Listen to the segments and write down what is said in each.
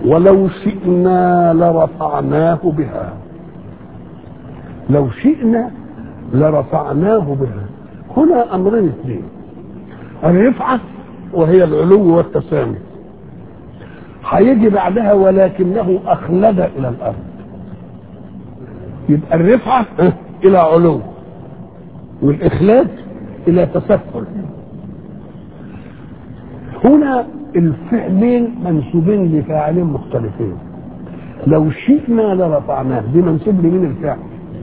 ولو شئنا لرفعناه بها لو شئنا لرفعناه بها هنا امرين اثنين الرفعه وهي العلو والتسامي هيجي بعدها ولكنه اخلد الى الارض يبقى الرفعه الى علو والاخلاد الى تسفل هنا الفعلين منسوبين لفاعلين مختلفين لو شئنا لرفعناه دي منسوب لمين الفعل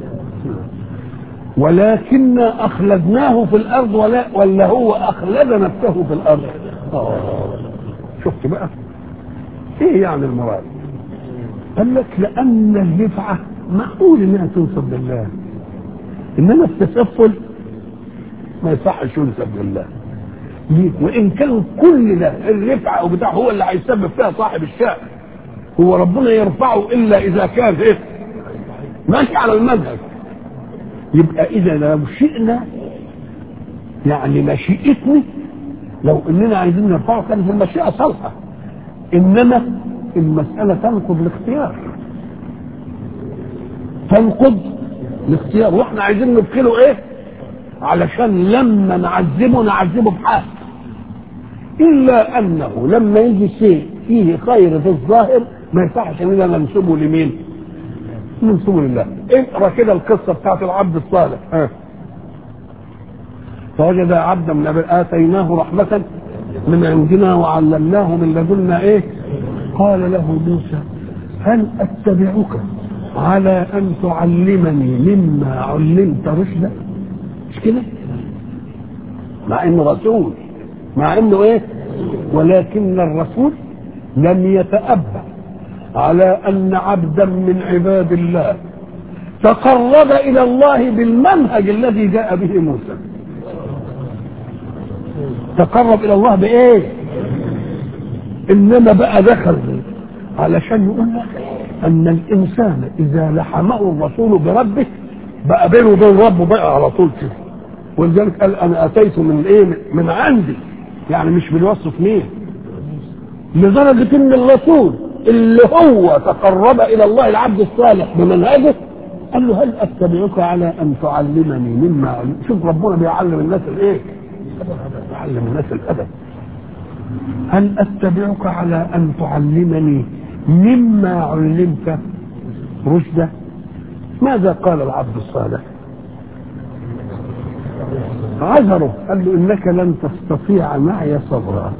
ولكن اخلدناه في الارض ولا ولا هو اخلد نفسه في الارض آه. شفت بقى ايه يعني المراد قال لك لان الرفعه معقول انها تنسب لله انما التسفل ما يصحش ينسب لله ليه؟ وان كان كل ده الرفعه وبتاع هو اللي هيسبب فيها صاحب الشأن هو ربنا يرفعه الا اذا كان ايه ماشي على المنهج يبقى اذا لو شئنا يعني مشيئتنا لو اننا عايزين نرفعه كانت المشيئه صالحه انما المساله تنقض الاختيار تنقض الاختيار واحنا عايزين نبخله ايه علشان لما نعذبه نعذبه بحق الا انه لما يجي شيء فيه خير في الظاهر ما يصحش اننا ننسبه لمين ننسبه لله اقرا كده القصه بتاعت العبد الصالح ها فوجد عبدا من اتيناه رحمه من عندنا وعلمناه من لدنا ايه قال له موسى هل اتبعك على ان تعلمني مما علمت رشدا مش كده مع انه رسول مع انه ايه ولكن الرسول لم يتأبى على ان عبدا من عباد الله تقرب الى الله بالمنهج الذي جاء به موسى تقرب الى الله بايه انما بقى دخل علشان يقول لك ان الانسان اذا لحمه الرسول بربه بقى بينه وبين ربه بقى على طول كده ولذلك قال انا اتيت من ايه من عندي يعني مش بالوصف مين لدرجه ان الرسول اللي هو تقرب الى الله العبد الصالح بمنهجه قال له هل اتبعك على ان تعلمني مما علم شوف ربنا بيعلم الناس الايه بيعلم الناس الادب هل اتبعك على ان تعلمني مما علمت رشدا ماذا قال العبد الصالح عذره قال له انك لن تستطيع معي صبرا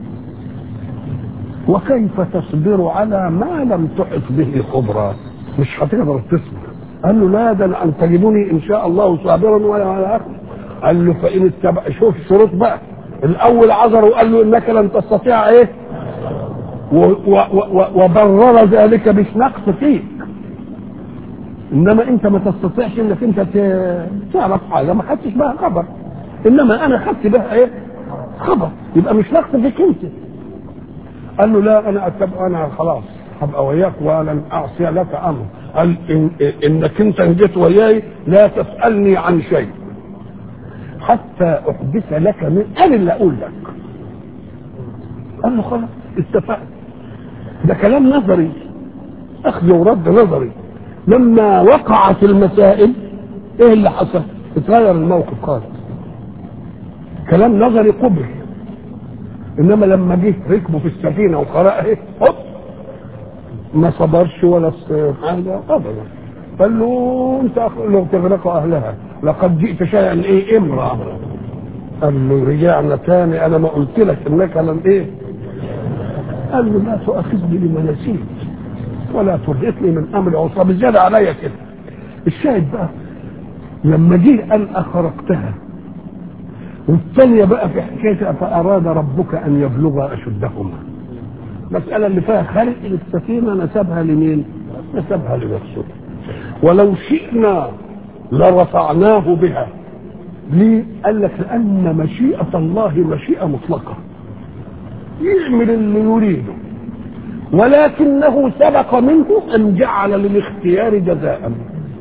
وكيف تصبر على ما لم تحط به خبرا مش هتقدر تصبر قال له لا ده ان تجدني ان شاء الله صابرا ولا على اخر قال له فان اتبع شوف الشروط بقى الاول عذره وقال له انك لن تستطيع ايه و و و وبرر ذلك مش نقص فيك انما انت ما تستطيعش انك انت تعرف حاجه ما خدتش بها خبر انما انا خدت بها ايه خبر يبقى مش نقص فيك انت قال له لا انا أتبع انا خلاص هبقى وياك ولن اعصي لك امر قال إن انك انت جيت وياي لا تسالني عن شيء حتى احدث لك من انا اللي اقول لك قال له خلاص اتفقنا ده كلام نظري اخذ ورد نظري لما وقعت المسائل ايه اللي حصل اتغير الموقف خالص كلام نظري قبل انما لما جه ركبوا في السفينه وقرأ ايه هوب ما صبرش ولا حاجه ابدا قال له انت لو تغرق اهلها لقد جئت شيئا ايه امرا قال له رجعنا تاني انا ما قلت لك انك لم ايه قال له لا تؤاخذني بما نسيت ولا ترهقني من امر عصا بزياده عليا كده الشاهد بقى لما جه قال اخرقتها والثانية بقى في حكاية فأراد ربك أن يبلغ أشدهما المسألة اللي فيها خلق السفينة نسبها لمين؟ نسبها لنفسه ولو شئنا لرفعناه بها ليه؟ قال لك لأن مشيئة الله مشيئة مطلقة يعمل اللي يريده ولكنه سبق منه أن جعل للاختيار جزاء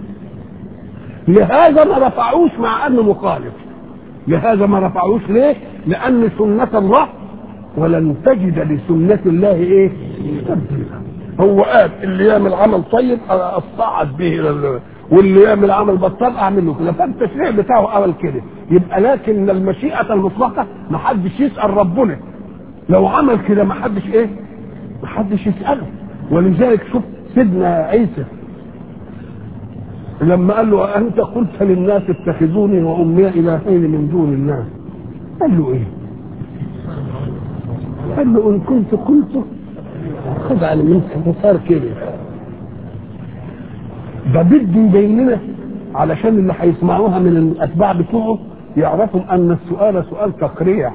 لهذا ما رفعوش مع أنه مخالف لهذا ما رفعوش ليه؟ لأن سنة الله ولن تجد لسنة الله إيه؟ تبديلا هو قال اللي يعمل عمل طيب اصعد به لل... واللي يعمل عمل بطال اعمل له كده فالتشريع بتاعه عمل كده يبقى لكن المشيئه المطلقه ما حدش يسال ربنا لو عمل كده ما حدش ايه ما حدش يساله ولذلك شوف سيدنا عيسى لما قال له انت قلت للناس اتخذوني وامي الهين من دون الله قال له ايه قال له ان كنت قلت خد على منك صار كده ده بده يبين لنا علشان اللي هيسمعوها من الاتباع بتوعه يعرفوا ان السؤال سؤال تقريع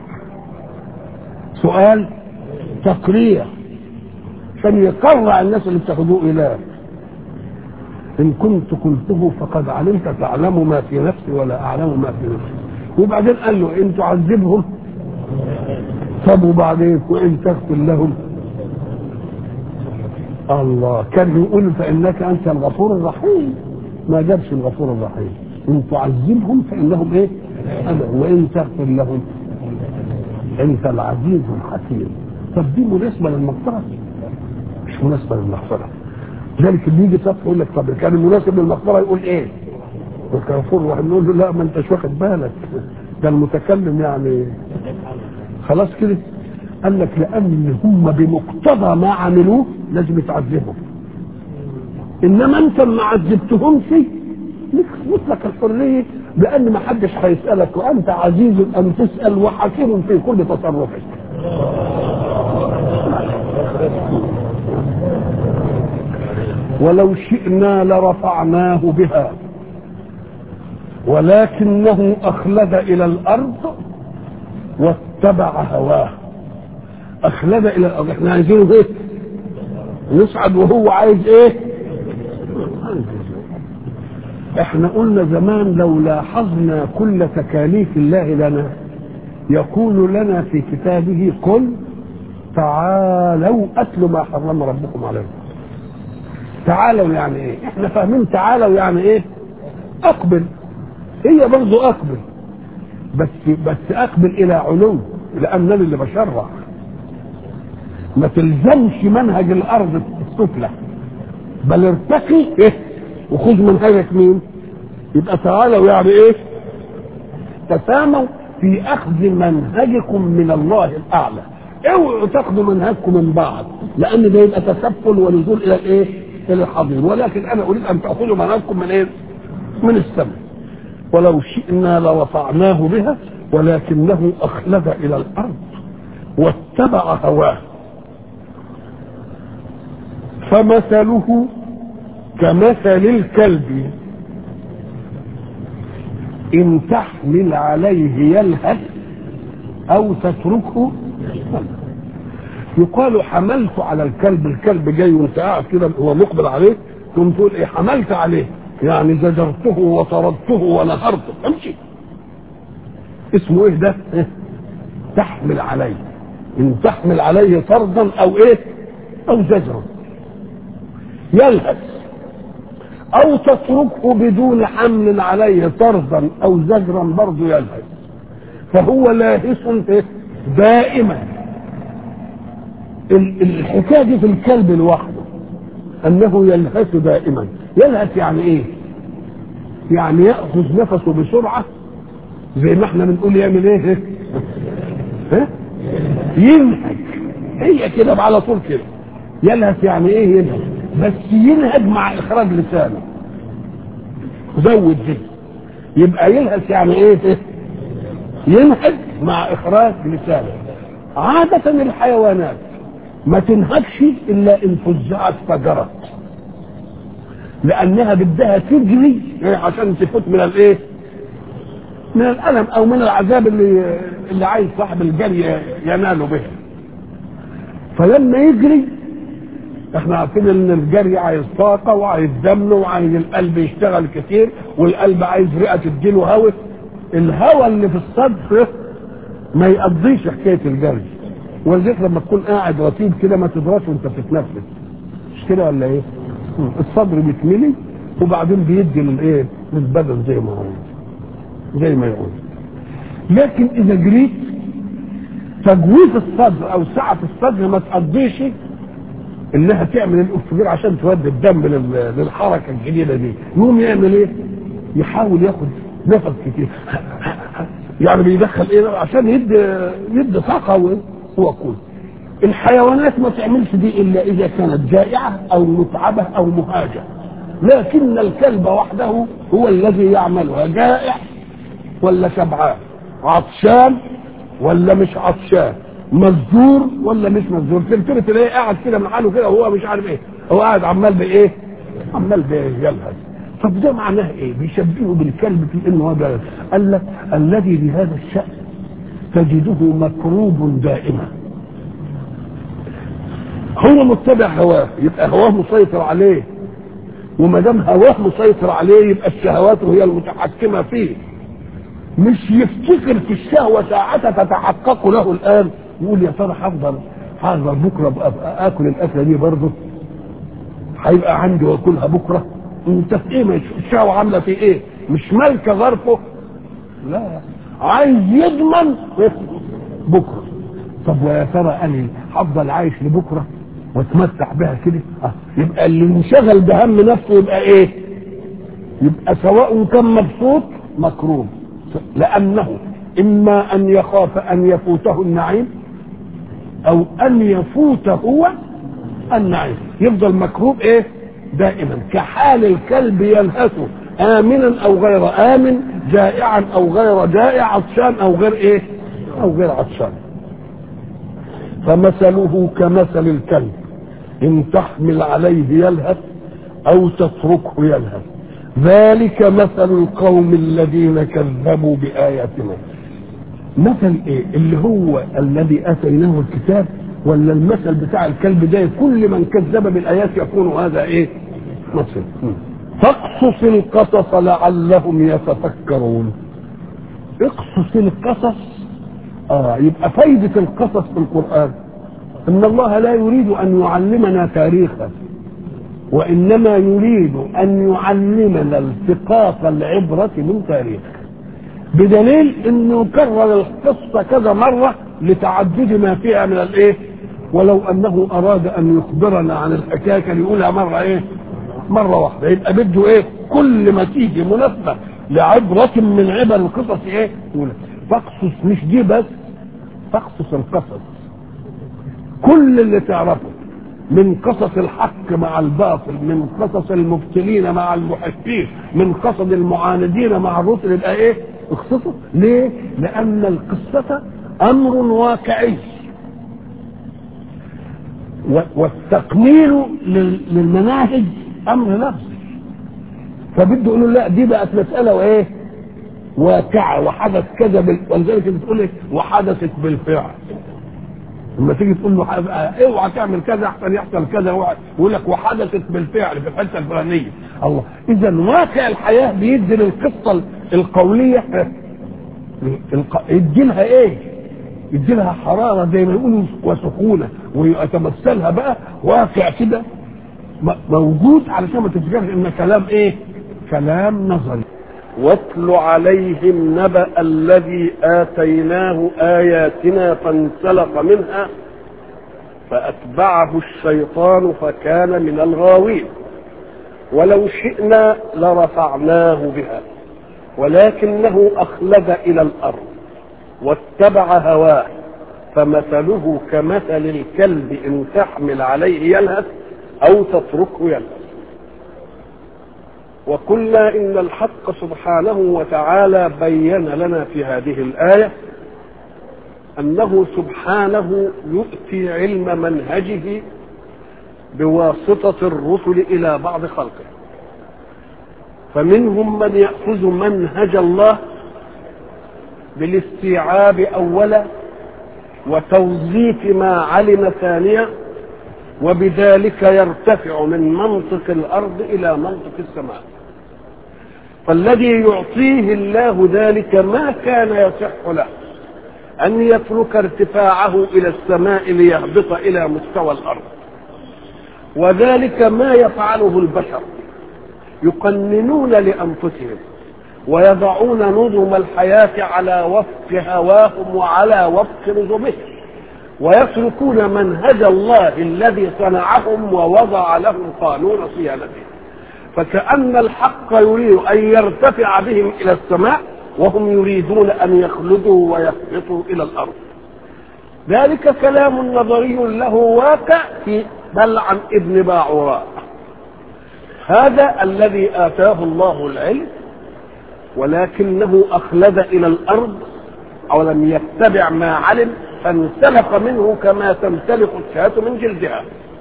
سؤال تقريع عشان يقرع الناس اللي اتخذوه اله ان كنت قلته فقد علمت تعلم ما في نفسي ولا اعلم ما في نفسي وبعدين قال له ان تعذبهم طب وبعدين وان تغفر لهم الله كان يقول فانك انت الغفور الرحيم ما جابش الغفور الرحيم ان تعذبهم فانهم ايه أنا وان تغفر لهم انت العزيز الحكيم طب دي مناسبه للمغفره مش مناسبه للمغفره ذلك اللي يجي صف يقول لك طب كان المناسب للمغفره يقول ايه؟ الغفور الرحيم نقول له لا ما انتش واخد بالك ده المتكلم يعني خلاص كده قال لك لان هم بمقتضى ما عملوه لازم يتعذبوا انما انت ما عذبتهمش لك مطلق الحريه لان ما حدش هيسالك وانت عزيز ان تسال وحكيم في كل تصرفك ولو شئنا لرفعناه بها ولكنه اخلد الى الارض واتبع هواه اخلد الى الارض احنا عايزينه ايه نصعد وهو عايز ايه احنا قلنا زمان لو لاحظنا كل تكاليف الله لنا يقول لنا في كتابه قل تعالوا اتلوا ما حرم ربكم عليكم تعالوا يعني ايه احنا فاهمين تعالوا يعني ايه اقبل هي برضه اقبل بس بس اقبل الى علو لانني اللي بشرع ما تلزمش منهج الارض السفلى بل ارتقي ايه وخذ منهجك مين يبقى تعالوا يعني ايه تساموا في اخذ منهجكم من الله الاعلى اوعوا تاخذوا منهجكم من بعض لان ده يبقى تسفل ونزول الى الايه الى الحضيض ولكن انا اريد ان تاخذوا منهجكم من ايه من السماء ولو شئنا لرفعناه بها ولكنه اخلد الى الارض واتبع هواه فمثله كمثل الكلب ان تحمل عليه يلهث او تتركه يقال حملت على الكلب الكلب جاي وانت قاعد كده هو مقبل عليه تقوم تقول ايه حملت عليه يعني زجرته وطردته ونهرته امشي اسمه ايه ده إيه؟ تحمل عليه ان تحمل عليه طردا او ايه او زجرا يلهث او تتركه بدون حمل عليه طردا او زجرا برضه يلهث فهو لاهث دائما الحكايه دي في الكلب لوحده انه يلهث دائما يلهث يعني ايه يعني ياخذ نفسه بسرعه زي ما احنا بنقول يعمل ايه ها ينهج هي كده على طول كده يلهث يعني ايه ينهج بس ينهج مع اخراج لسانه زود دي يبقى يلهث يعني ايه ينهج مع اخراج لسانه عادة الحيوانات ما تنهكش الا ان فزعت فجرت لانها بدها تجري عشان تفوت من الايه من الالم او من العذاب اللي اللي عايز صاحب الجري ينال به فلما يجري احنا عارفين ان الجري عايز طاقه وعايز دم وعايز القلب يشتغل كتير والقلب عايز رئه تديله هواء الهواء اللي في الصدر ما يقضيش حكايه الجري ولذلك لما تكون قاعد رتيب كده ما تدراش وانت بتتنفس مش كده ولا ايه؟ الصدر بيتملي وبعدين بيدي للايه؟ للبدن زي ما هو زي ما يقول لكن اذا جريت تجويف الصدر او سعه الصدر ما تقضيش انها تعمل الاكسجين عشان تودي الدم لل- للحركه الجديده دي يقوم يعمل ايه؟ يحاول ياخد نفس كتير يعني بيدخل ايه عشان يدي يدي طاقه و- وقود الحيوانات ما تعملش دي الا اذا كانت جائعه او متعبه او مهاجه لكن الكلب وحده هو الذي يعملها جائع ولا شبعان عطشان ولا مش عطشان مزدور ولا مش مزدور تلتفت تلاقيه قاعد كده من حاله كده وهو مش عارف ايه هو قاعد عمال بايه عمال بيلهث طب ده معناه ايه بيشبهه بالكلب في انه هذا قال لك الذي بهذا الشأن تجده مكروب دائما هو متبع هواه يبقى هواه مسيطر عليه وما دام هواه مسيطر عليه يبقى الشهوات هي المتحكمه فيه مش يفتكر في الشهوه ساعتها تتحقق له الان يقول يا ترى هفضل هفضل بكره أبقى اكل الاكله دي برضه هيبقى عندي واكلها بكره انت في ايه مش الشهوه عامله في ايه مش مالكه ظرفه لا عايز يضمن بكره طب ويا ترى انا هفضل عايش لبكره واتمتع بها كده آه. يبقى اللي انشغل بهم نفسه يبقى ايه يبقى سواء كان مبسوط مكروه لانه اما ان يخاف ان يفوته النعيم او ان يفوت هو النعيم يفضل مكروب ايه دائما كحال الكلب يلهث امنا او غير امن جائعا او غير جائع عطشان او غير ايه او غير عطشان فمثله كمثل الكلب ان تحمل عليه يلهث او تتركه يلهث ذلك مثل القوم الذين كذبوا باياتنا مثل ايه اللي هو الذي اتيناه الكتاب ولا المثل بتاع الكلب ده كل من كذب بالايات يكون هذا ايه مثل فاقصص القصص لعلهم يتفكرون اقصص القصص اه يبقى فايدة القصص في القرآن ان الله لا يريد ان يعلمنا تاريخا وانما يريد ان يعلمنا التقاط العبرة من تاريخ بدليل انه كرر القصة كذا مرة لتعدد ما فيها من الايه ولو انه اراد ان يخبرنا عن الحكاية كان يقولها مرة ايه مرة واحدة يبقى بده ايه كل ما تيجي مناسبة لعبرة من عبر القصص ايه يقول فاقصص مش دي بس فاقصص القصص كل اللي تعرفه من قصص الحق مع الباطل من قصص المبتلين مع المحبين من قصص المعاندين مع الرسل يبقى ايه اخصصه ليه لان القصة امر واقعي والتقنين للمناهج امر نفسي فبده يقول له لا دي بقت مساله وايه واقعه وحدث كذا بال... ولذلك بتقول ايه وحدثت بالفعل لما تيجي تقول له اوعى تعمل كذا احسن يحصل كذا يقول لك وحدثت بالفعل في الحته الفلانيه الله اذا واقع الحياه بيدي للقصه القوليه يدي لها ايه؟ يدي لها حراره زي ما يقولوا وسخونه ويتمثلها بقى واقع كده موجود علشان ما تفتكرش ان كلام ايه؟ كلام نظري واتل عليهم نبأ الذي آتيناه آياتنا فانسلخ منها فأتبعه الشيطان فكان من الغاوين ولو شئنا لرفعناه بها ولكنه أخلد إلى الأرض واتبع هواه فمثله كمثل الكلب إن تحمل عليه يلهث أو تتركه يلهث وقلنا إن الحق سبحانه وتعالى بين لنا في هذه الآية أنه سبحانه يؤتي علم منهجه بواسطة الرسل إلى بعض خلقه فمنهم من يأخذ منهج الله بالاستيعاب أولا وتوظيف ما علم ثانيا وبذلك يرتفع من منطق الأرض إلى منطق السماء فالذي يعطيه الله ذلك ما كان يصح له أن يترك ارتفاعه إلى السماء ليهبط إلى مستوى الأرض وذلك ما يفعله البشر يقننون لأنفسهم ويضعون نظم الحياة على وفق هواهم وعلى وفق نظمهم ويتركون منهج الله الذي صنعهم ووضع لهم قانون صيانته فكأن الحق يريد أن يرتفع بهم إلى السماء وهم يريدون أن يخلدوا ويهبطوا إلى الأرض ذلك كلام نظري له واقع في بلعم ابن باعوراء هذا الذي آتاه الله العلم ولكنه أخلد إلى الأرض أو لم يتبع ما علم فانسلخ منه كما تنسلخ الشاة من جلدها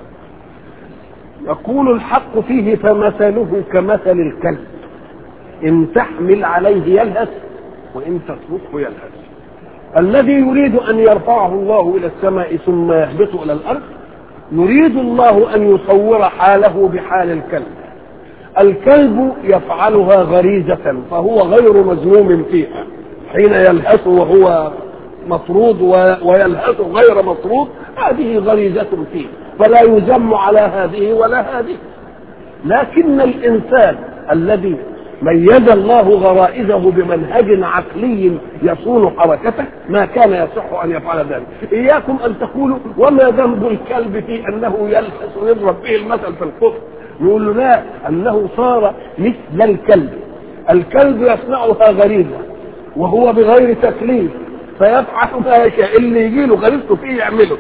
يقول الحق فيه فمثله كمثل الكلب إن تحمل عليه يلهث وإن تتركه يلهث الذي يريد أن يرفعه الله إلى السماء ثم يهبط إلى الأرض يريد الله أن يصور حاله بحال الكلب الكلب يفعلها غريزة فهو غير مذموم فيها حين يلهث وهو مطرود ويلهث غير مطرود هذه غريزة فيه فلا يذم على هذه ولا هذه لكن الإنسان الذي ميز الله غرائزه بمنهج عقلي يصون حركته ما كان يصح ان يفعل ذلك اياكم ان تقولوا وما ذنب الكلب في انه يلحس ويضرب به المثل في الكفر يقول له لا انه صار مثل الكلب الكلب يصنعها غريزه وهو بغير تكليف فيفعل ما يشاء اللي يجي له غريزته فيه يعمله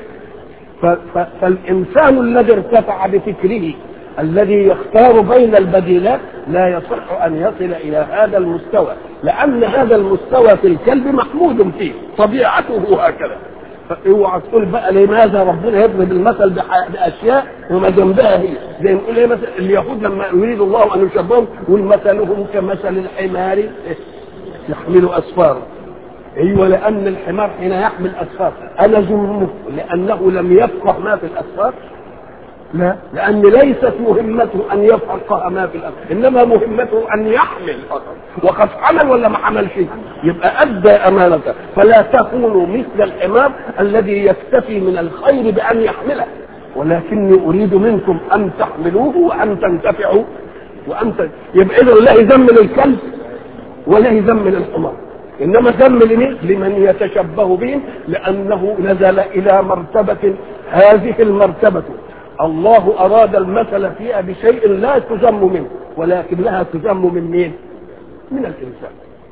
فالانسان الذي ارتفع بفكره الذي يختار بين البديلات لا يصح ان يصل الى هذا المستوى لان هذا المستوى في الكلب محمود فيه طبيعته هكذا اوعى تقول بقى لماذا ربنا يضرب المثل باشياء وما جنبها هي زي نقول ايه مثلا اليهود لما يريد الله ان يشبههم يقول مثلهم كمثل الحمار يحمل اسفارا ايوه لان الحمار حين يحمل اسفار انا ظلمه لانه لم يفقه ما في الاسفار لا لأن ليست مهمته أن يفقه ما في الأرض إنما مهمته أن يحمل فقط وقد حمل ولا ما حمل شيء يبقى أدى أمانته فلا تكونوا مثل الحمار الذي يكتفي من الخير بأن يحمله ولكني أريد منكم أن تحملوه وأن تنتفعوا وأن ت... يبقى إذا لا يذمل الكلب ولا يذمل الحمار انما ذم لمين؟ لمن يتشبه بهم لانه نزل الى مرتبه هذه المرتبه الله أراد المثل فيها بشيء لا تذم منه ولكنها تذم من مين؟ من الإنسان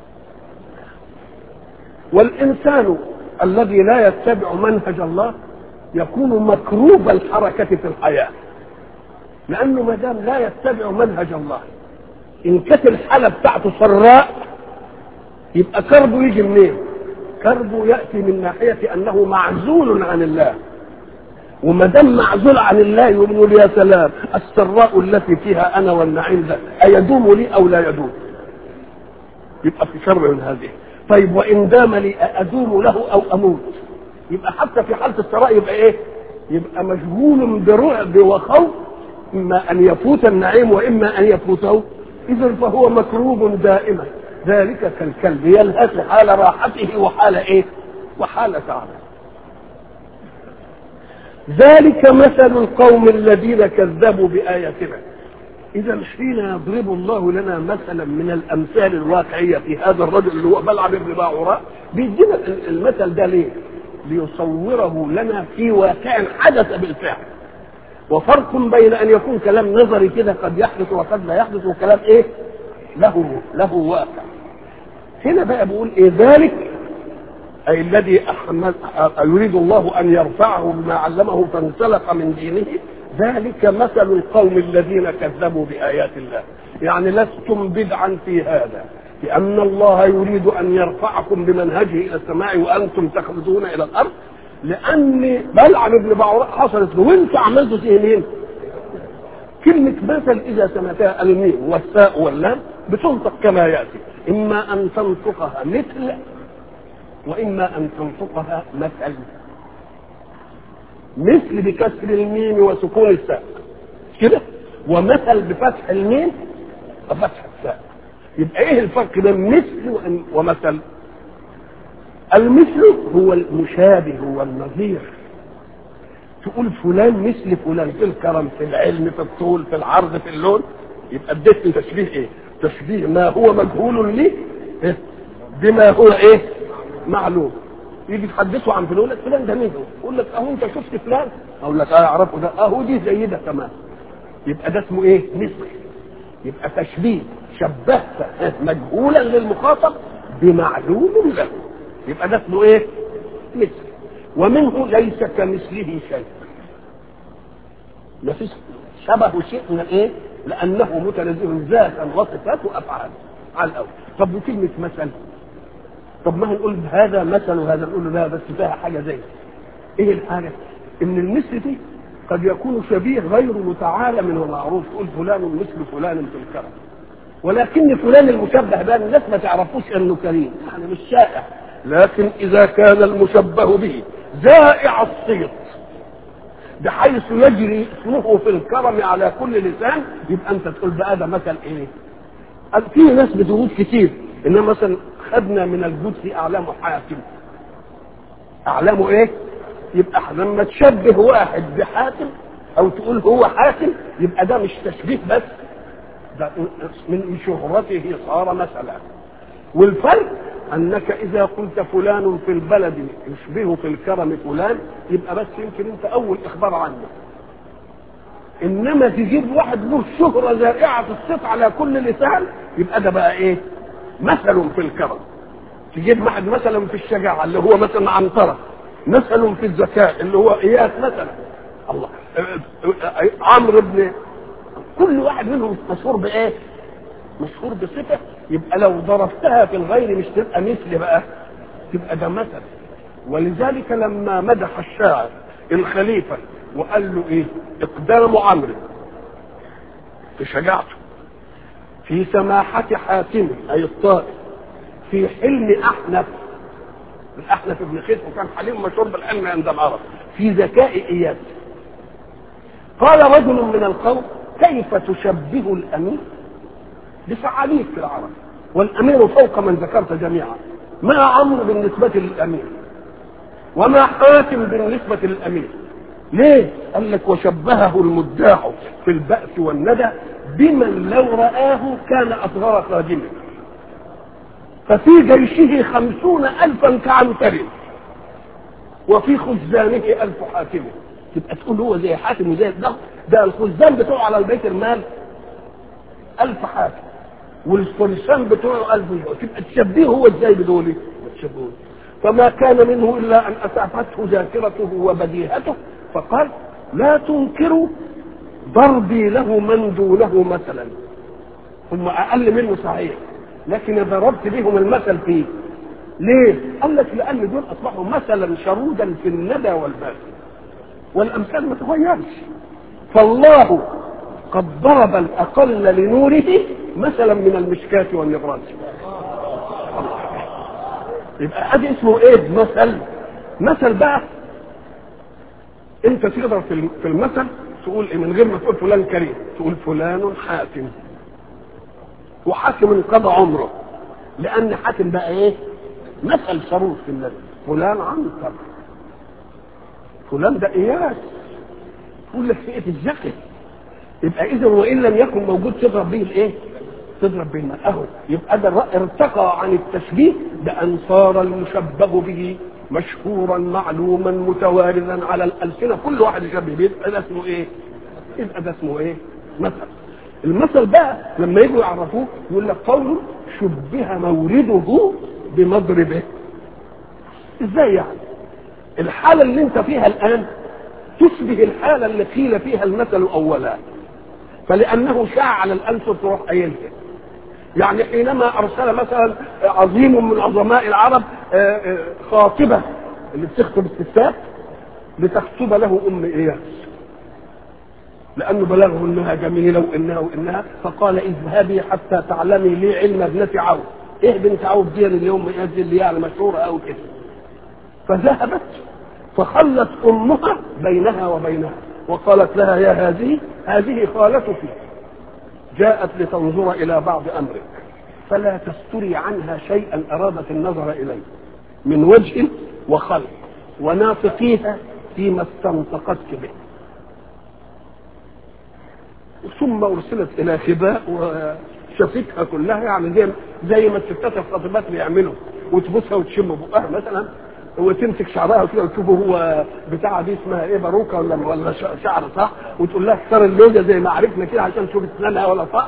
والإنسان الذي لا يتبع منهج الله يكون مكروب الحركة في الحياة لأنه ما دام لا يتبع منهج الله إن كانت الحالة بتاعته سراء يبقى كربه يجي منين؟ كربه يأتي من ناحية أنه معزول عن الله وما دام معزول عن الله يقول يا سلام السراء التي فيها انا والنعيم ده ايدوم لي او لا يدوم يبقى في شر من هذه طيب وان دام لي ادوم له او اموت يبقى حتى في حاله السراء يبقى ايه يبقى مشغول برعب وخوف اما ان يفوت النعيم واما ان يفوته اذا فهو مكروب دائما ذلك كالكلب يلهث حال راحته وحال ايه وحال تعبه ذلك مثل القوم الذين كذبوا بآياتنا إذا حين يضرب الله لنا مثلا من الأمثال الواقعية في هذا الرجل اللي هو بلعم بن باعوراء بيدينا المثل ده ليه؟ ليصوره لنا في واقع حدث بالفعل وفرق بين أن يكون كلام نظري كده قد يحدث وقد لا يحدث وكلام إيه؟ له له واقع هنا بقى بيقول إيه ذلك أي الذي أحمد يريد الله أن يرفعه بما علمه فانسلخ من دينه ذلك مثل القوم الذين كذبوا بآيات الله يعني لستم بدعا في هذا لأن الله يريد أن يرفعكم بمنهجه إلى السماء وأنتم تخلدون إلى الأرض لأن بلعم بن بعوراء حصلت له وأنت عملتوا فيه مين؟ كلمة مثل إذا سمعتها الميم والساء واللام بتنطق كما يأتي إما أن تنطقها مثل وإما أن تنطقها مثل مثل بكسر الميم وسكون الساء كده ومثل بفتح الميم وفتح الساء يبقى ايه الفرق بين مثل ومثل المثل هو المشابه والنظير تقول فلان مثل فلان في الكرم في العلم في الطول في العرض في اللون يبقى اديتني تشبيه ايه تشبيه ما هو مجهول لي إيه؟ بما هو ايه معلوم يجي تحدثوا عن فلان يقول لك فلان ده مين هو؟ يقول لك اهو انت شفت فلان اقول لك اه اعرفه ده اهو دي زي ده كمان يبقى ده اسمه ايه؟ مثل يبقى تشبيه شبهت مجهولا للمخاطب بمعلوم له يبقى ده اسمه ايه؟ مثل ومنه ليس كمثله شيء ما فيش شبه شيء من الايه؟ لانه متنزه ذاتا وصفات وافعال على الاول طب وكلمه مثل طب ما نقول هذا مثل وهذا نقول له لا بس فيها حاجه زي ايه الحاجه؟ ان المثل دي قد يكون شبيه غير متعالم ومعروف تقول فلان مثل فلان في الكرم ولكن فلان المشبه ده الناس ما تعرفوش انه كريم يعني مش شائع لكن اذا كان المشبه به زائع الصيت بحيث يجري اسمه في الكرم على كل لسان يبقى انت تقول بقى ده مثل ايه؟ في ناس بتقول كتير انما مثلا خدنا من الجود اعلام حاتم اعلامه ايه؟ يبقى لما تشبه واحد بحاتم او تقول هو حاتم يبقى ده مش تشبيه بس ده من شهرته صار مثلا والفرق انك اذا قلت فلان في البلد يشبه في الكرم فلان يبقى بس يمكن انت اول اخبار عنه انما تجيب واحد له شهره زائعه الصيت على كل لسان يبقى ده بقى ايه مثل في الكرم تجيب واحد مثلا في الشجاعه اللي هو مثلا عنتره مثل في الذكاء اللي هو اياس مثلا الله عمرو بن كل واحد منهم مشهور بايه مشهور بصفه يبقى لو ضربتها في الغير مش تبقى مثل بقى تبقى ده مثل ولذلك لما مدح الشاعر الخليفه وقال له ايه اقدام عمرو في شجاعته في سماحة حاتم أي الطائف في حلم أحنف الأحنف بن خيس وكان حليم مشهور بالحلم عند العرب في ذكاء إياس قال رجل من القوم كيف تشبه الأمير بفعاليك في العرب والأمير فوق من ذكرت جميعا ما عمرو بالنسبة للأمير وما حاتم بالنسبة للأمير ليه؟ قال لك وشبهه المداح في البأس والندى بمن لو رآه كان أصغر خادمه ففي جيشه خمسون ألفا كعنتر وفي خزانه ألف حاكم تبقى تقول هو زي حاتم وزي ده ده الخزان بتوعه على البيت المال ألف حاكم والفرسان بتوعه ألف تبقى تشبهه هو ازاي بدولي تشبهه فما كان منه إلا أن أسعفته ذاكرته وبديهته فقال لا تنكروا ضربي له من دونه مثلا هم اقل منه صحيح لكن ضربت بهم المثل فيه ليه؟ قال لك لان دول اصبحوا مثلا شرودا في الندى والباس والامثال ما تغيرش فالله قد ضرب الاقل لنوره مثلا من المشكاة والنبراس يبقى ادي اسمه ايه مثل مثل بقى انت تقدر في المثل تقول إيه من غير ما تقول فلان كريم تقول فلان حاتم وحاتم انقضى عمره لان حاتم بقى ايه مثل شروط في النبي فلان عنتر فلان ده اياس تقول لك فئه الذكي يبقى اذا وان لم يكن موجود تضرب به الايه تضرب به الماء اهو يبقى ده ارتقى عن التشبيه بان صار المشبه به مشهورا معلوما متواردا على الالسنه كل واحد يشبه بيه يبقى ده اسمه ايه؟ يبقى ده اسمه ايه؟ مثل المثل بقى لما يجوا يعرفوه يقول لك قول شبه مورده بمضربه ازاي يعني؟ الحالة اللي انت فيها الآن تشبه الحالة اللي قيل فيها المثل أولا فلأنه شاع على الأنفس تروح قايلها يعني حينما أرسل مثلا عظيم من عظماء العرب خاطبة اللي بتخطب الستات لتخطب له أم إياس لأنه بلغه إنها جميلة وإنها وإنها فقال اذهبي حتى تعلمي لي علم ابنة عوف إيه بنت عوف دي اليوم إياس دي اللي يعني مشهورة أو كده فذهبت فخلت امها بينها وبينها وقالت لها يا هذه هذه خالتك جاءت لتنظر الى بعض امرك فلا تستري عنها شيئا ارادت النظر اليه من وجه وخلق ونافقيها فيما استنطقتك به ثم ارسلت الى خباء وشفتها كلها يعني زي زي ما الستات الخاطبات بيعملوا وتبوسها وتشم بقها مثلا وتمسك شعرها كده وتشوفه هو بتاع دي اسمها ايه باروكه ولا ولا ش- شعر صح وتقول لها اختار اللوزه زي ما عرفنا كده عشان تشوف اسنانها ولا صح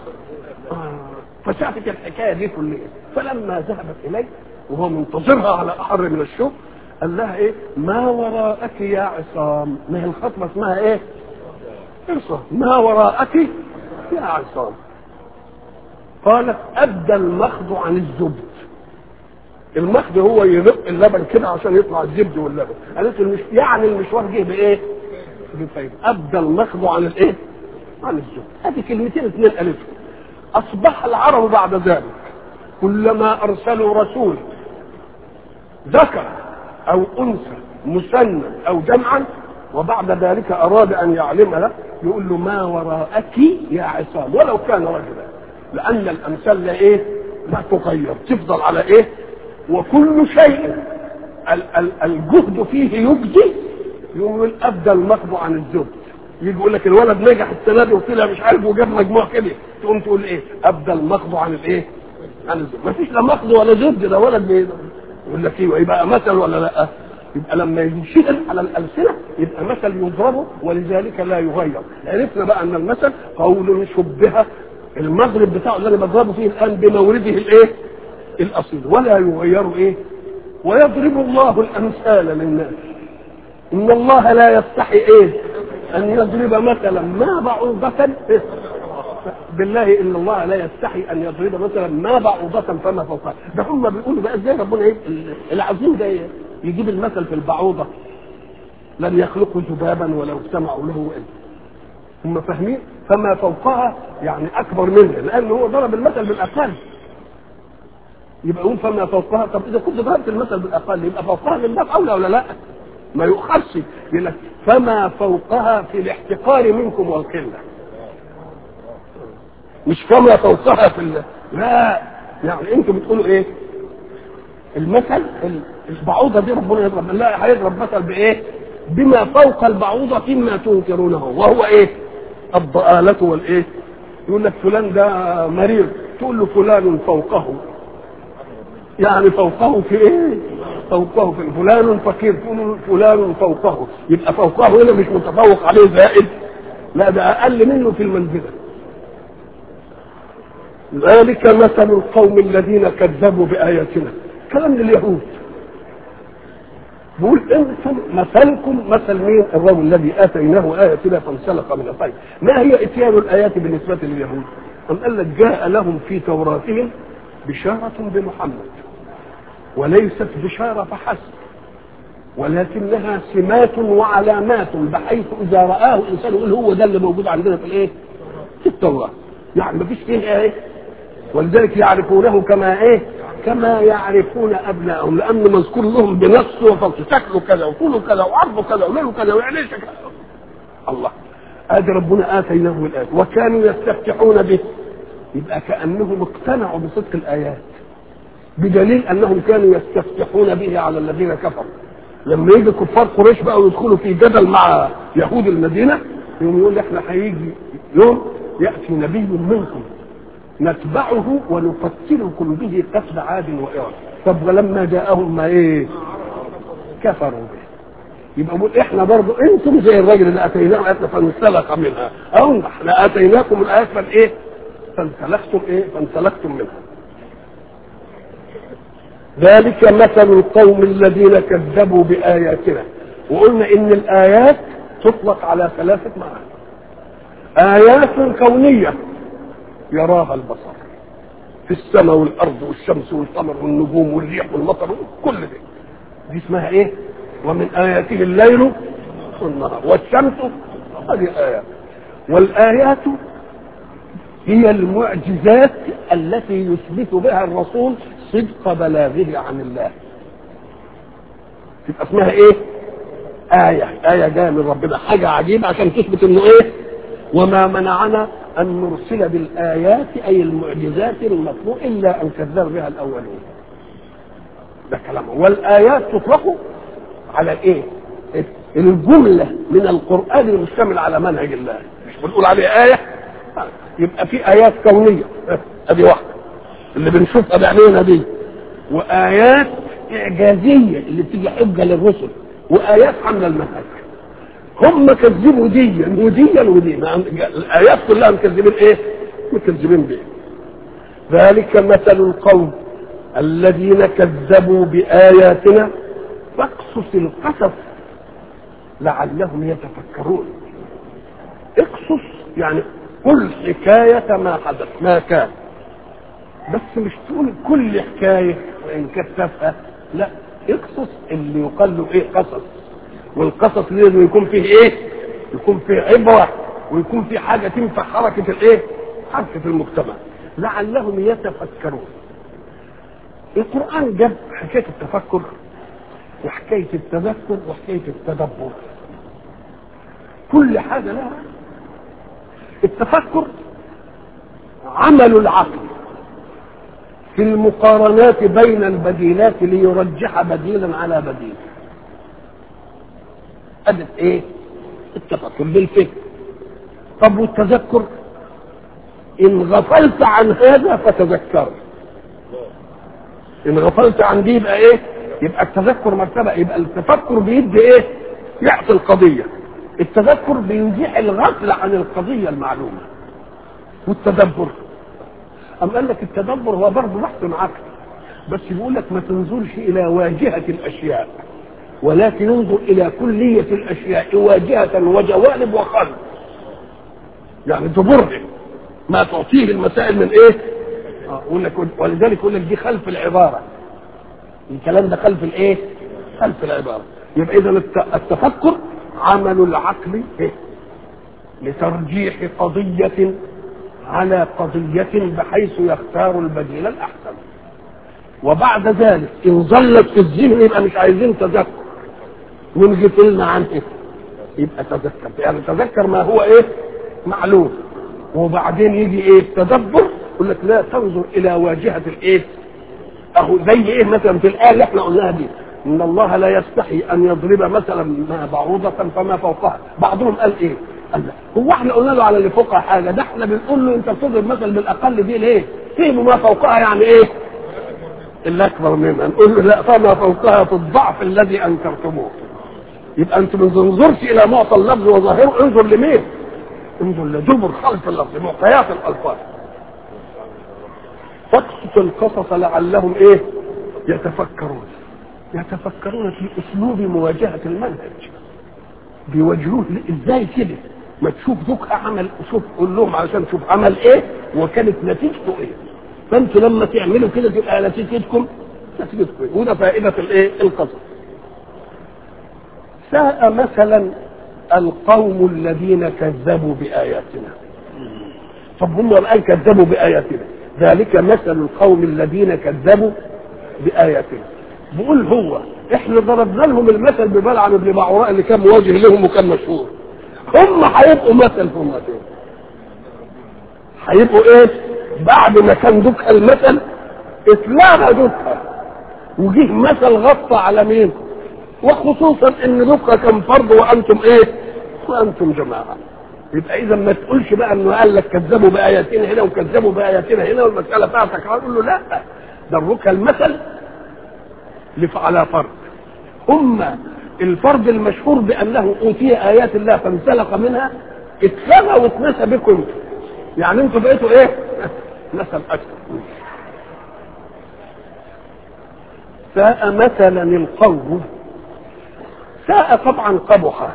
فشافت الحكايه دي كلها فلما ذهبت اليه وهو منتظرها على احر من الشوق قال لها ايه ما وراءك يا عصام ما هي الخطبه اسمها ايه عصام ما وراءك يا عصام قالت ادى المخض عن الزبد المخض هو يرق اللبن كده عشان يطلع الزبد واللبن قالت المش... يعني المشوار جه بايه بفايدة ابدى المخض عن الايه عن الزبد هذه كلمتين اثنين قالتهم اصبح العرب بعد ذلك كلما ارسلوا رسول ذكر او انثى مثنى او جمعا وبعد ذلك اراد ان يعلم له يقول له ما وراءك يا عصام ولو كان رجلا لان الامثال لا ايه لا تغير تفضل على ايه وكل شيء ال- ال- الجهد فيه يجزي يقول ابدى المخض عن الزهد يجي يقول لك الولد نجح السنه دي وطلع مش عارف وجاب مجموع كده تقوم تقول ايه ابدى المخض عن الايه عن الزهد ما فيش لا مخض ولا زهد ده ولد بي- يقول لك ايه يبقى مثل ولا لا يبقى لما ينشغل على الالسنه يبقى مثل يضربه ولذلك لا يغير عرفنا بقى ان المثل قول شبه المغرب بتاعه اللي انا بضربه فيه الان بمورده الايه الاصيل ولا يغير ايه ويضرب الله الامثال للناس ان الله لا يستحي ايه ان يضرب مثلا ما بعوضة إيه؟ بالله ان الله لا يستحي ان يضرب مثلا ما بعوضة فما فوقها ده هم بيقولوا بقى ازاي ربنا ايه العظيم ده إيه؟ يجيب المثل في البعوضة لن يخلقوا ذبابا ولو اجتمعوا له إيه؟ هم فاهمين فما فوقها يعني اكبر منها لان هو ضرب المثل بالاقل يبقى يقول فما فوقها طب اذا كنت ضربت المثل بالاقل يبقى فوقها من باب اولى ولا لا؟ ما يؤخرش يقول لك فما فوقها في الاحتقار منكم والقله مش فما فوقها في ال... لا يعني انتم بتقولوا ايه؟ المثل البعوضه دي ربنا يضرب لا هيضرب مثل بايه؟ بما فوق البعوضه فيما تنكرونه وهو ايه؟ الضآلة والايه؟ يقول لك فلان ده مريض تقول له فلان فوقه يعني فوقه في ايه؟ فوقه في فلان فقير تقول له فلان فوقه يبقى فوقه هنا مش متفوق عليه زائد لا ده اقل منه في المنزله ذلك مثل القوم الذين كذبوا باياتنا كلام لليهود بيقول انتم مثلكم مثل مين الرجل الذي اتيناه اياتنا فانسلخ من الطيب ما هي اتيان الايات بالنسبه لليهود أم قال لك جاء لهم في توراتهم بشارة بمحمد وليست بشارة فحسب ولكنها سمات وعلامات بحيث إذا رآه الإنسان يقول هو ده اللي موجود عندنا في الإيه؟ في التوراة يعني ما فيش فيه إيه؟ ولذلك يعرفونه كما إيه؟ كما يعرفون أبنائهم لأن مذكور لهم بنص وفصل شكله كذا وطوله كذا وعرضه كذا وليله كذا وعينيه كذا الله ادي ربنا اتيناهم الايات وكانوا يستفتحون به يبقى كانهم اقتنعوا بصدق الايات بدليل انهم كانوا يستفتحون به على الذين كفروا لما يجي كفار قريش بقى ويدخلوا في جدل مع يهود المدينه يوم يقول احنا هيجي يوم ياتي نبي منكم نتبعه ونقتلكم به قتل عاد وإرم طب ولما جاءهم ما ايه كفروا به يبقى بقول احنا برضو انتم زي الراجل اللي اتيناه اياتنا فانسلخ منها او احنا اتيناكم الايات فالايه فانسلختم ايه فانسلختم منها ذلك مثل القوم الذين كذبوا باياتنا وقلنا ان الايات تطلق على ثلاثه معاني ايات كونيه يراها البصر في السماء والارض والشمس والقمر والنجوم والريح والمطر كل ده دي اسمها ايه ومن اياته الليل والنهار والشمس هذه ايات والايات هي المعجزات التي يثبت بها الرسول صدق بلاغه عن الله تبقى اسمها ايه آية آية جاية من ربنا حاجة عجيبة عشان تثبت انه ايه وما منعنا ان نرسل بالايات اي المعجزات المطلوب الا ان كذب بها الاولون ده كلامه والايات تطلق على ايه الجمله من القران المشتمل على منهج الله مش بنقول عليه ايه يبقى في ايات كونيه ادي واحده اللي بنشوفها بعينينا دي وايات اعجازيه اللي بتيجي حجه للرسل وايات حمل المنهج هم كذبوا ديا وديا ودي الايات كلها مكذبين ايه؟ مكذبين بايه؟ ذلك مثل القوم الذين كذبوا باياتنا فاقصص القصص لعلهم يتفكرون اقصص يعني قل حكاية ما حدث ما كان بس مش تقول كل حكاية وإن كانت تافهة لا اقصص اللي يقال له ايه قصص والقصص لازم يكون فيه ايه يكون فيه عبرة ويكون فيه حاجة تنفع حركة الايه حركة المجتمع لعلهم يتفكرون القرآن جاب حكاية التفكر وحكاية التذكر وحكاية التدبر كل حاجة لها التفكر عمل العقل في المقارنات بين البديلات ليرجح بديلا على بديل أدت إيه؟ التفكر بالفكر طب والتذكر إن غفلت عن هذا فتذكر إن غفلت عن دي يبقى إيه؟ يبقى التذكر مرتبة يبقى التفكر بيدي إيه؟ يعطي القضية التذكر بيزيح الغفلة عن القضية المعلومة والتدبر أم قال لك التدبر هو برضه بحث عقل بس بيقول لك ما تنظرش إلى واجهة الأشياء ولكن انظر إلى كلية الأشياء واجهة وجوانب وخلق يعني تبر ما تعطيه المسائل من إيه؟ آه يقول لك ولذلك يقول لك دي خلف العبارة الكلام ده خلف الإيه؟ خلف العبارة يبقى إذا التفكر عمل العقل إيه؟ لترجيح قضية على قضية بحيث يختار البديل الأحسن وبعد ذلك إن ظلت في الذهن يبقى مش عايزين تذكر ونغفلنا عنه يبقى تذكر يعني تذكر ما هو إيه معلوم وبعدين يجي إيه التدبر يقول لك لا تنظر إلى واجهة الإيه أهو زي إيه مثلا في الآية اللي إحنا قلناها دي ان الله لا يستحي ان يضرب مثلا ما بعوضة فما فوقها بعضهم قال ايه قال لا هو احنا قلنا له على اللي فوقها حاجه ده احنا بنقول له انت بتضرب مثل بالاقل دي ليه فهم ما فوقها يعني ايه اللي اكبر منها نقول له لا فما فوقها في الضعف الذي انكرتموه يبقى انت ما تنظرش الى معطى اللفظ وظاهره انظر لمين انظر لدبر خلف اللفظ معطيات الالفاظ فاقصص القصص لعلهم ايه يتفكرون يتفكرون في اسلوب مواجهه المنهج بيواجهوه ازاي كده ما تشوف ذوق عمل شوف قول لهم علشان تشوف عمل ايه وكانت نتيجته ايه فانتوا لما تعملوا كده تبقى نتيجتكم نتيجتكم ايه وده فائده الايه القصص ساء مثلا القوم الذين كذبوا باياتنا طب هم الان كذبوا باياتنا ذلك مثل القوم الذين كذبوا باياتنا بيقول هو احنا ضربنا لهم المثل ببلعم بن بعوراء اللي كان مواجه لهم وكان مشهور هم هيبقوا مثل في امتين هيبقوا ايه بعد ما كان دكها المثل اتلغى دكها وجه مثل غطى على مين وخصوصا ان دكها كان فرض وانتم ايه وانتم جماعه يبقى اذا ما تقولش بقى انه قال لك كذبوا باياتنا هنا وكذبوا باياتنا هنا والمساله بتاعتك هقول له لا ده الركع المثل على فرض هم الفرض المشهور بانه اوتي ايات الله فانسلخ منها اتلغى واتنسى بكم يعني انتوا بقيتوا ايه مثل اكثر ساء مثلا القوم ساء طبعا قبح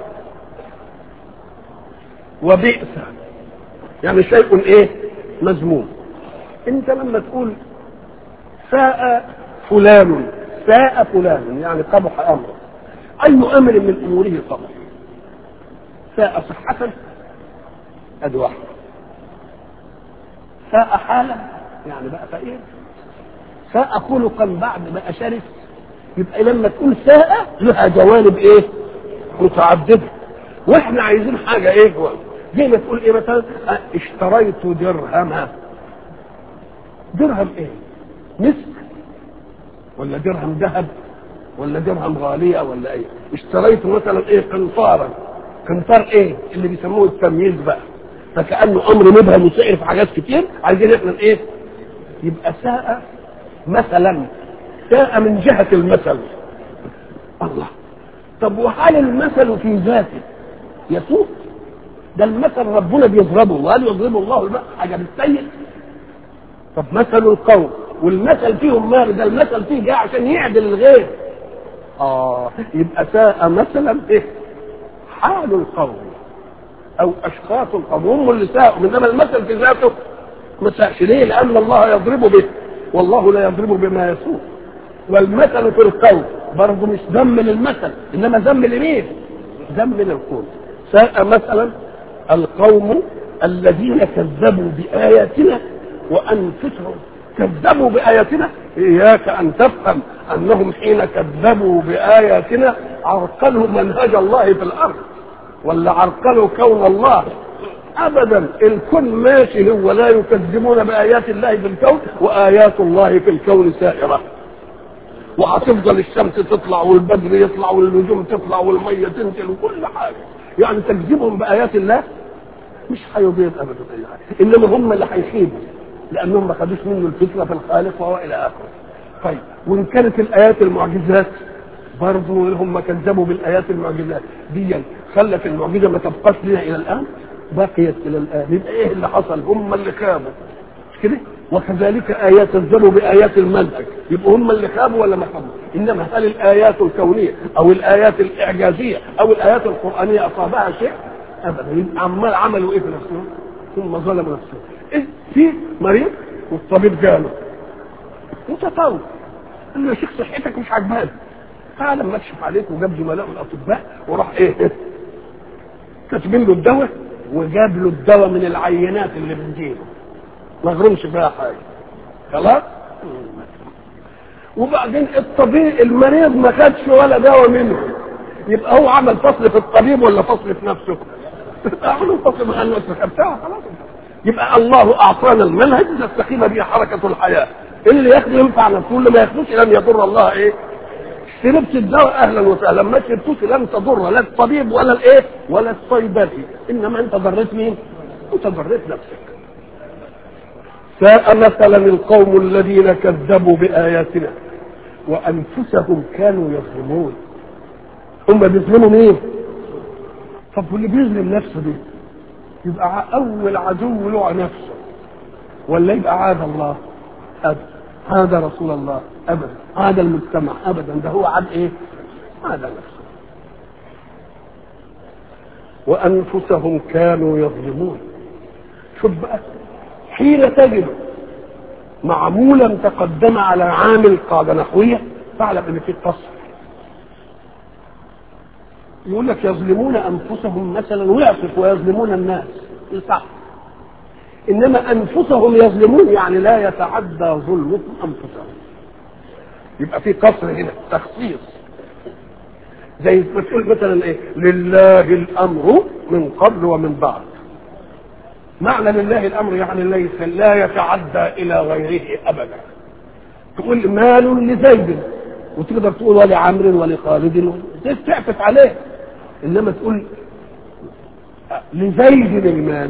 وبئس يعني شيء ايه مذموم انت لما تقول ساء فلان ساء فلان يعني قبح امره اي امر من اموره قبح ساء صحة ادي واحد ساء حالا يعني بقى فقير ساء خلقا بعد بقى شرس يبقى لما تقول ساء لها جوانب ايه متعدده واحنا عايزين حاجه ايه هو زي ما تقول ايه مثلا اشتريت درهما درهم ايه مسك ولا درهم ذهب ولا درهم غالية ولا ايه اشتريت مثلا ايه قنطارا قنطار ايه اللي بيسموه التمييز بقى فكأنه امر مبهم وسائر في حاجات كتير عايزين احنا ايه يبقى ساء مثلا ساء من جهة المثل الله طب وهل المثل في ذاته يسوء ده المثل ربنا بيضربه وهل يضرب الله المثل حاجة بالسيء طب مثل القوم والمثل فيهم مال ده المثل فيه جاء عشان يعدل الغير اه يبقى ساء مثلا ايه حال القوم او اشخاص القوم هم اللي ساءوا انما المثل في ذاته ما ساءش ليه لان الله يضرب به والله لا يضرب بما يسوء والمثل في القوم برضه مش ذم للمثل انما ذم لمين ذم للقوم ساء مثلا القوم الذين كذبوا باياتنا وانفسهم كذبوا باياتنا اياك ان تفهم انهم حين كذبوا باياتنا عرقلوا منهج الله في الارض ولا عرقلوا كون الله ابدا الكون ماشي هو لا يكذبون بايات الله في الكون وايات الله في الكون سائره وهتفضل الشمس تطلع والبدر يطلع والنجوم تطلع والميه تنزل وكل حاجه يعني تكذبهم بايات الله مش هيضيع ابدا اي حاجه انما هم اللي هيخيبوا لانهم ما خدوش منه الفكره في الخالق وهو الى اخره طيب وان كانت الايات المعجزات برضه هم كذبوا بالايات المعجزات دي خلت المعجزه ما تبقاش لنا الى الان بقيت الى الان يبقى ايه اللي حصل هم اللي خابوا مش كده وكذلك ايات كذبوا بايات المنهج يبقوا هم اللي خابوا ولا ما خابوا انما هل الايات الكونيه او الايات الاعجازيه او الايات القرانيه اصابها شيء ابدا يبقى عمال عملوا ايه في نفسهم ثم ظلموا نفسهم إيه في مريض والطبيب جاله متطور قال له يا شيخ صحتك مش عجباني تعال اما اكشف عليك وجاب زملائه الاطباء وراح ايه كاتبين له الدواء وجاب له الدواء من العينات اللي بتجيله ما غرمش فيها حاجه خلاص وبعدين الطبيب المريض ما خدش ولا دواء منه يبقى هو عمل فصل في الطبيب ولا فصل في نفسه عمل فصل مع نفسه بتاعه خلاص يبقى الله اعطانا المنهج تستقيم به حركه الحياه اللي ياخده ينفع نفسه اللي ما ياخدوش لن يضر الله ايه شربت الدواء اهلا وسهلا ما شربتوش لن تضر لا الطبيب ولا الايه ولا الصيدلي انما انت ضريت مين انت ضريت نفسك ساء مثلا القوم الذين كذبوا باياتنا وانفسهم كانوا يظلمون هم بيظلموا مين طب واللي بيظلم نفسه دي يبقى اول عدو له نفسه ولا يبقى عاد الله ابدا عاد رسول الله ابدا عاد المجتمع ابدا ده هو عاد ايه عاد نفسه وانفسهم كانوا يظلمون شوف بقى حين تجد معمولا تقدم على عامل قاعده نحويه فاعلم ان في قصر يقول لك يظلمون انفسهم مثلا ويعطف ويظلمون الناس صح انما انفسهم يظلمون يعني لا يتعدى ظلمهم انفسهم يبقى في قصر هنا تخصيص زي ما تقول مثلا ايه لله الامر من قبل ومن بعد معنى لله الامر يعني ليس لا يتعدى الى غيره ابدا تقول مال لزيد وتقدر تقول ولعمر ولخالد تعفت عليه انما تقول لزيد المال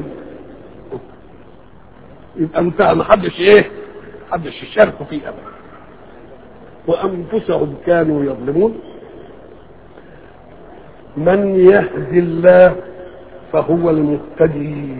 يبقى انتهى ما حدش ايه حدش يشاركوا فيه ابدا وانفسهم كانوا يظلمون من يهدي الله فهو المهتدي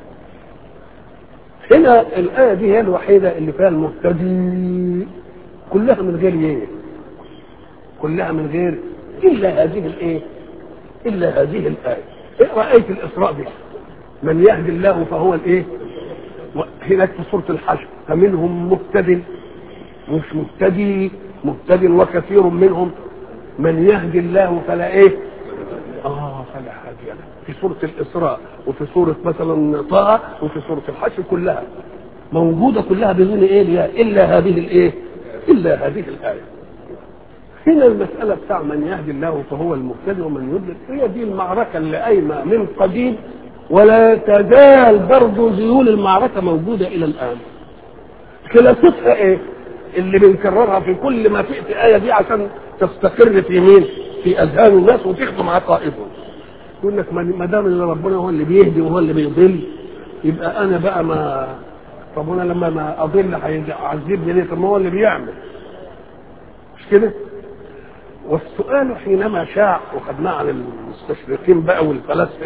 هنا الآية دي هي الوحيدة اللي فيها المهتدي كلها من غير ايه كلها من غير إلا هذه الإيه إلا هذه الآية اقرأ آية الإسراء دي من يهدي الله فهو الإيه هناك في سورة الحشر فمنهم مهتد مش مهتدي مهتد وكثير منهم من يهدي الله فلا ايه اه فلا هادي له في سورة الإسراء وفي سورة مثلا طه وفي سورة الحشر كلها موجودة كلها بدون ايه إلا هذه الايه إلا هذه الآية هنا المسألة بتاع من يهدي الله فهو المهتدي ومن يضلل هي دي المعركة اللي قايمة من قديم ولا تزال برضه ذيول المعركة موجودة إلى الآن خلافتها إيه؟ اللي بنكررها في كل ما فئت آية دي عشان تستقر في مين؟ في أذهان الناس وتخدم عقائدهم. يقول لك ما دام ان ربنا هو اللي بيهدي وهو اللي بيضل يبقى أنا بقى ما ربنا لما ما أضل هيعذبني ليه؟ طب ما هو اللي بيعمل. كده والسؤال حينما شاع وخدناه عن المستشرقين بقى والفلاسفه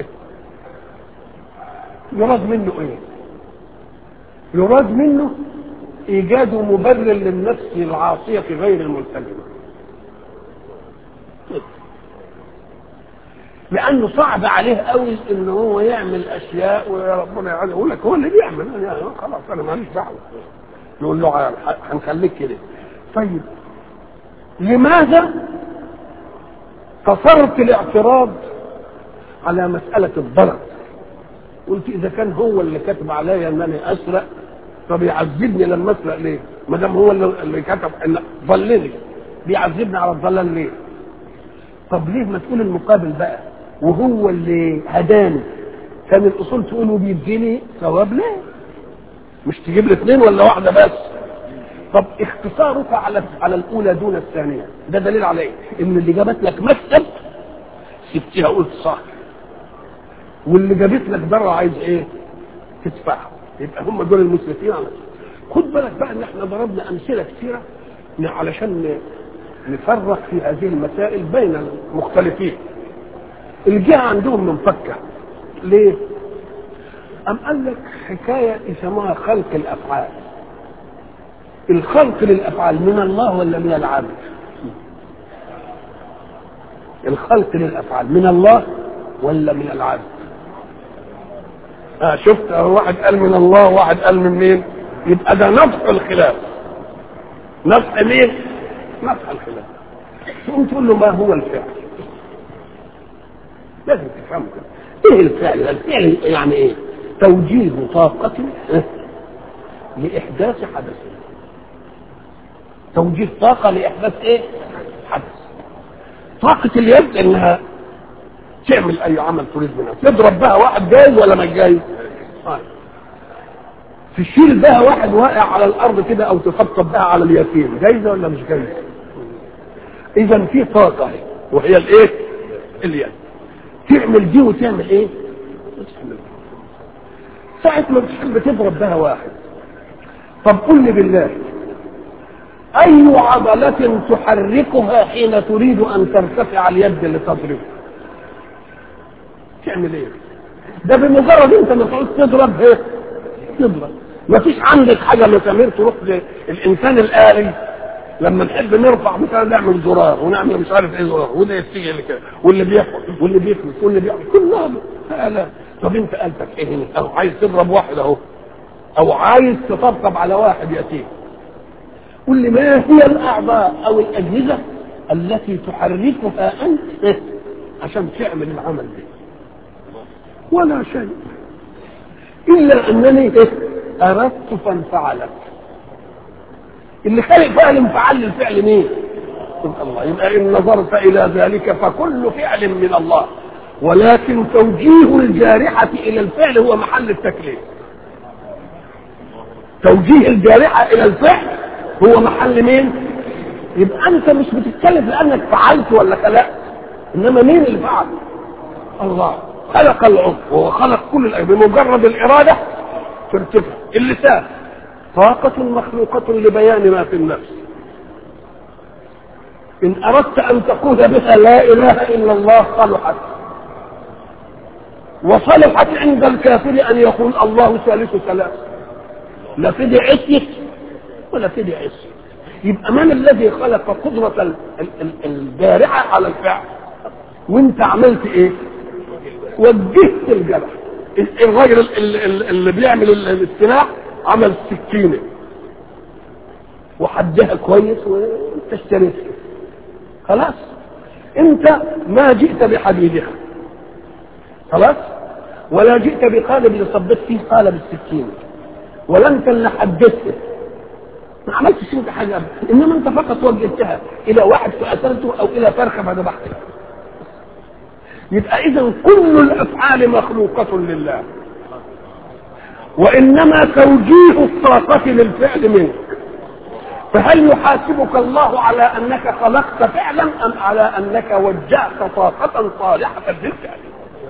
يراد منه ايه يراد منه ايجاد مبرر للنفس العاصيه غير الملتزمه لانه صعب عليه قوي ان هو يعمل اشياء وربنا يعني يقول لك هو اللي بيعمل يعني خلاص انا ماليش دعوه نقول له هنخليك كده طيب لماذا قصرت الاعتراض على مسألة الضرر قلت إذا كان هو اللي كتب عليا أن أنا أسرق طب يعذبني لما أسرق ليه؟ ما دام هو اللي كتب إن ضلني بيعذبني على الضلال ليه؟ طب ليه ما تقول المقابل بقى وهو اللي هداني كان الأصول تقول وبيديني ثواب ليه؟ مش تجيب لي اثنين ولا واحدة بس طب اختصارك على على الاولى دون الثانيه ده دليل على ايه ان اللي جابت لك مكتب سبتيها قلت صح واللي جابت لك ضرر عايز ايه تدفعها يبقى هم دول المسرفين على خد بالك بقى ان احنا ضربنا امثله كثيره علشان نفرق في هذه المسائل بين المختلفين الجهه عندهم منفكه ليه أم قال لك حكاية يسموها خلق الأفعال الخلق للأفعال من الله ولا من العبد الخلق للأفعال من الله ولا من العبد آه شفت واحد قال من الله واحد قال من مين يبقى ده نفع الخلاف نفع مين نفع الخلاف تقوم تقول له ما هو الفعل لازم تفهمه كده ايه الفعل الفعل يعني ايه توجيه طاقة لإحداث حدث توجيه طاقة لإحداث إيه؟ حدث طاقة اليد إنها تعمل أي عمل تريد منها تضرب بها واحد جايز ولا مش جايز؟ آه. تشيل بها واحد واقع على الأرض كده أو تطبطب بها على اليتيم جايزة ولا مش جايزة؟ إذا في طاقة وهي الإيه؟ اليد تعمل دي وتعمل إيه؟ وتعمل ساعة ما بتحب تضرب بها واحد طب قل لي بالله أي عضلة تحركها حين تريد أن ترتفع اليد لتضرب تعمل إيه؟ ده بمجرد أنت ما تقول تضرب إيه؟ تضرب ما فيش عندك حاجة مسامير تروح للإنسان الآلي لما نحب نرفع مثلا نعمل زرار ونعمل مش عارف ايه زرار وده يشتغل اللي كده واللي بياكل واللي بيفلس واللي بيعمل كلها لا طب انت قلبك ايه هنا او عايز تضرب واحد اهو او عايز تطبطب على واحد يتيم قل لي ما هي الاعضاء او الاجهزه التي تحركها انت عشان تعمل العمل ده ولا شيء الا انني اردت فانفعلت اللي خلق بقى الانفعال للفعل مين الله يبقى ان نظرت الى ذلك فكل فعل من الله ولكن توجيه الجارحة إلى الفعل هو محل التكليف توجيه الجارحة إلى الفعل هو محل مين يبقى أنت مش بتتكلف لأنك فعلت ولا خلقت إنما مين اللي فعل الله خلق العضو وهو خلق كل الأشياء بمجرد الإرادة ترتفع اللسان طاقة مخلوقة لبيان ما في النفس إن أردت أن تقول بها لا إله إلا الله صلحت وصلحت عند الكافر ان يقول الله ثالث ثلاث لا فدي عصيت ولا فدي عصيت يبقى من الذي خلق قدرة الجارحة على الفعل وانت عملت ايه وجهت الجرح الراجل اللي بيعمل السلاح عمل سكينة وحدها كويس وانت اشتريتها خلاص انت ما جئت بحديدها خلاص ولا جئت بقالب اللي صبت فيه قالب السكين ولا انت اللي حددته ما عملتش انت حاجه انما انت فقط وجهتها الى واحد فقتلته او الى فرخه فذبحتها يبقى اذا كل الافعال مخلوقه لله وانما توجيه الطاقه للفعل منك فهل يحاسبك الله على انك خلقت فعلا ام على انك وجهت طاقه صالحه للفعل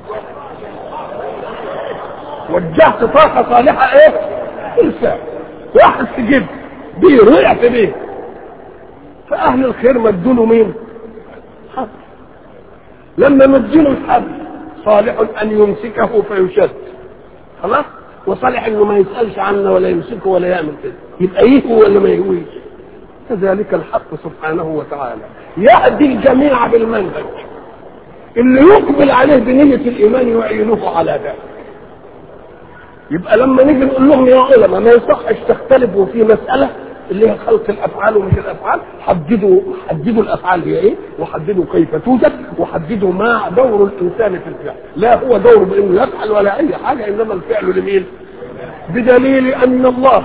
وجهت طاقة صالحة ايه؟ الفعل واحد تجيب بيه وقع في بيه فاهل الخير مدوا له مين حبل لما مدوا له الحبل صالح ان يمسكه فيشد خلاص وصالح انه ما يسالش عنه ولا يمسكه ولا يعمل كده يبقى يهوي ولا ما يهويش كذلك الحق سبحانه وتعالى يهدي الجميع بالمنهج اللي يقبل عليه بنية الإيمان يعينه على ذلك يبقى لما نيجي نقول لهم يا علماء ما يصحش تختلفوا في مسألة اللي هي خلق الأفعال ومش الأفعال حددوا حددوا الأفعال هي إيه وحددوا كيف توجد وحددوا ما دور الإنسان في الفعل لا هو دور بأنه يفعل ولا أي حاجة إنما الفعل لمين بدليل أن الله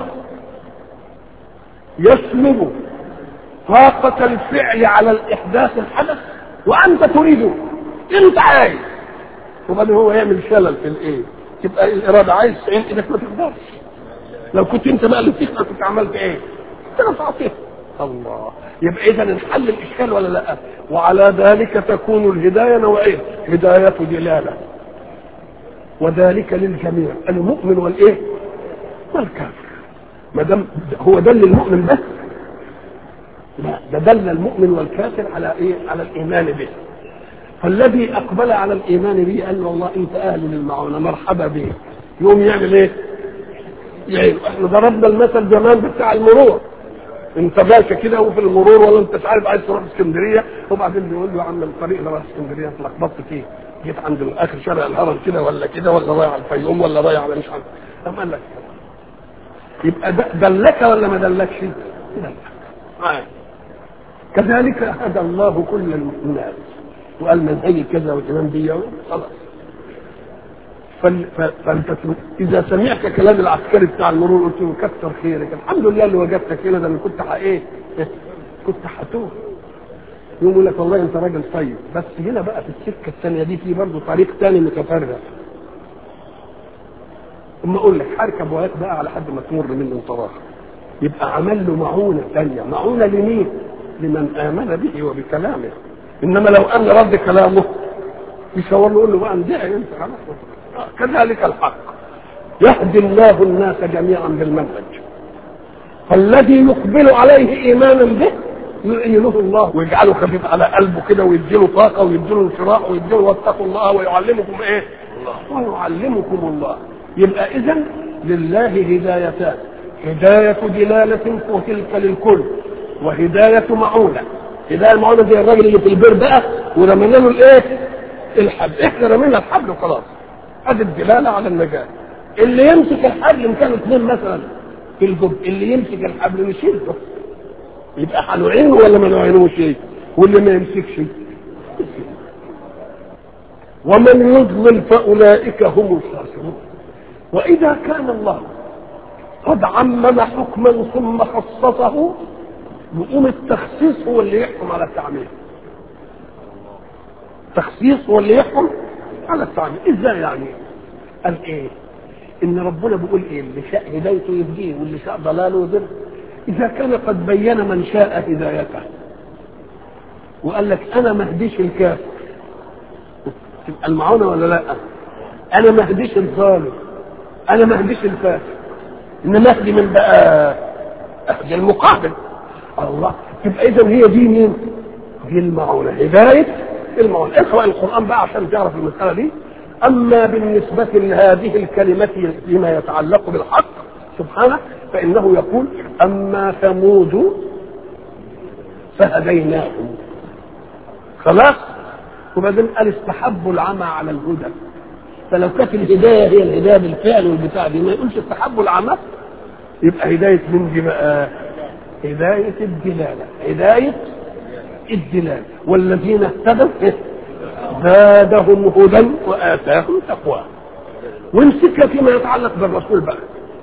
يسلب طاقة الفعل على الإحداث الحدث وأنت تريده أنت عايز وبعدين هو يعمل شلل في الإيه تبقى الإرادة عايز تعين إيدك ما تقدرش لو كنت أنت بقى اللي بتفعل كنت عملت إيه؟ كده تعطيه الله يبقى إذا انحل الإشكال ولا لا؟ وعلى ذلك تكون الهداية نوعين هداية دلالة وذلك للجميع المؤمن والإيه؟ والكافر ما دام هو دل المؤمن بس لا ده دل المؤمن والكافر على ايه على الايمان به فالذي اقبل على الايمان به قال له والله انت اهل للمعونه مرحبا بك يقوم يعمل ايه يعني احنا ضربنا المثل زمان بتاع المرور انت باشا كده وفي المرور ولا انت مش عارف عايز تروح اسكندريه وبعدين بيقول له يا عم الطريق اللي رايح اسكندريه اتلخبطت فيه جيت عند اخر شارع الهرم كده ولا كده ولا رايح على الفيوم ولا رايح على مش عارف قام قال لك يبقى دلك ولا ما دلكش؟ دلك آه. كذلك هدى الله كل الناس وقال من هي كذا والامام دي خلاص فانت اذا سمعت كلام العسكري بتاع المرور قلت له كتر خيرك الحمد لله اللي وجدتك هنا ده انا كنت ايه كنت هتوه يقول لك والله انت راجل طيب بس هنا بقى في السكه الثانيه دي في برضه طريق ثاني متفرغ اما اقول لك هركب وهات بقى على حد ما تمر منه وتراها يبقى عمل له معونه ثانيه معونه لمين؟ لمن امن به وبكلامه انما لو ان رد كلامه يشاور له يقول له بقى انزعي انت خلاص كذلك الحق يهدي الله الناس جميعا بالمنهج فالذي يقبل عليه ايمانا به يعينه الله ويجعله خفيف على قلبه كده ويديله طاقه ويديله انشراح ويديله واتقوا الله ويعلمكم ايه؟ ويعلمكم الله يبقى اذا لله هدايتان هداية دلالة وتلك للكل وهداية معونة هداية المعونة زي الراجل اللي في البير بقى ورمينا له الايه؟ الحبل احنا رمينا الحبل وخلاص ادي الدلالة على النجاة اللي يمسك الحبل ان كانوا اثنين مثلا في الجب اللي يمسك الحبل نشيله يبقى هنعينه ولا ما نعينوش واللي ما يمسكش ومن يضلل فاولئك هم الخاسرون واذا كان الله قد عمم حكما ثم خصصه يقوم التخصيص هو اللي يحكم على التعميم التخصيص هو اللي يحكم على التعميم ازاي يعني قال ايه ان ربنا بيقول ايه اللي شاء هدايته يهديه واللي شاء ضلاله يضل اذا كان قد بين من شاء هدايته وقال لك انا ما اهديش الكافر تبقى المعونه ولا لا انا ما اهديش الظالم انا ما اهديش الفاسق انما اهدي من بقى اهدي المقابل الله تبقى اذا هي دي مين دي المعونه هدايه المعونه اقرا القران بقى عشان تعرف المساله دي اما بالنسبه لهذه الكلمه فيما يتعلق بالحق سبحانه فانه يقول اما ثمود فهديناهم خلاص وبعدين قال استحبوا العمى على الهدى فلو كانت الهدايه هي الهدايه بالفعل والبتاع دي ما يقولش استحبوا العمى يبقى هدايه من دي بقى هدايه الدلاله هدايه الدلاله والذين اهتدوا زادهم هدى واتاهم تقوى وامسكها فيما يتعلق بالرسول بقى